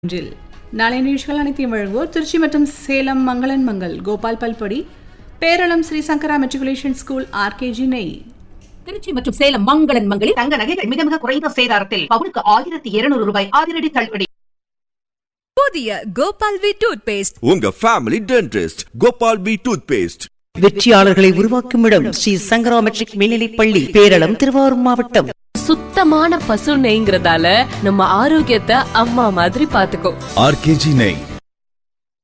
ஒன்றில் நாளை நிகழ்ச்சிகள் அனைத்தையும் வழங்குவோர் திருச்சி மற்றும் சேலம் மங்களன் மங்கள் கோபால் பல்படி Peralam Sri Sankara matriculation school RKG நெய் திருச்சி மற்றும் சேலம் மங்களன் மங்களில் தங்க நகைகள் மிக மிக குறைந்த சேதாரத்தில் பவுனுக்கு ஆயிரத்தி இருநூறு ரூபாய் அதிரடி தள்ளுபடி புதிய கோபால் வி டூத் பேஸ்ட் உங்க family dentist Gopal P toothpaste வெற்றியாளர்களை உருவாக்கும் இடம் ஸ்ரீ சங்கரா மெட்ரிக் மேல்நிலைப் பள்ளி பேரளம் திருவாரூர் மாவட்டம் சுத்தமான பசு நெய்ங்கிறதால நம்ம ஆரோக்கியத்தை அம்மா மாதிரி பாத்துக்கோ ஆர்கேஜி நெய்